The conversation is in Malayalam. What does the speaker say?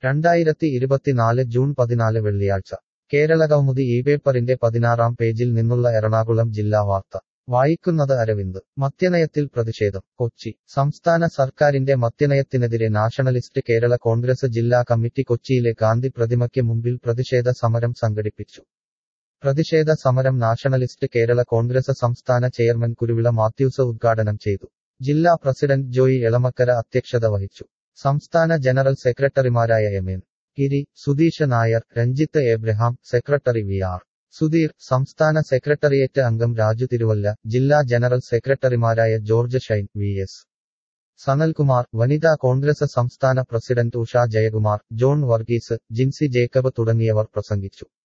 രണ്ടായിരത്തി ഇരുപത്തിനാല് ജൂൺ പതിനാല് വെള്ളിയാഴ്ച കേരളകൗമുദി ഈ പേപ്പറിന്റെ പതിനാറാം പേജിൽ നിന്നുള്ള എറണാകുളം ജില്ലാ വാർത്ത വായിക്കുന്നത് അരവിന്ദ് മദ്യനയത്തിൽ പ്രതിഷേധം കൊച്ചി സംസ്ഥാന സർക്കാരിന്റെ മദ്യനയത്തിനെതിരെ നാഷണലിസ്റ്റ് കേരള കോൺഗ്രസ് ജില്ലാ കമ്മിറ്റി കൊച്ചിയിലെ ഗാന്ധി പ്രതിമയ്ക്ക് മുമ്പിൽ പ്രതിഷേധ സമരം സംഘടിപ്പിച്ചു പ്രതിഷേധ സമരം നാഷണലിസ്റ്റ് കേരള കോൺഗ്രസ് സംസ്ഥാന ചെയർമാൻ കുരുവിള മാത്യൂസ് ഉദ്ഘാടനം ചെയ്തു ജില്ലാ പ്രസിഡന്റ് ജോയി എളമക്കര അധ്യക്ഷത വഹിച്ചു സംസ്ഥാന ജനറൽ സെക്രട്ടറിമാരായ M N Giri Sudheesh Nair Ranjith Abraham secretary V R Sudheer സംസ്ഥാന സെക്രട്ടറിയേറ്റ് അംഗം രാജു തിരുവല്ല ജില്ലാ ജനറൽ സെക്രട്ടറിമാരായ ജോർജ് ഷൈൻ വി എസ് സനൽകുമാർ വനിതാ കോൺഗ്രസ് സംസ്ഥാന പ്രസിഡന്റ് ഉഷ ജയകുമാർ ജോൺ വർഗീസ് ജിൻസി ജേക്കബ് തുടങ്ങിയവർ പ്രസംഗിച്ചു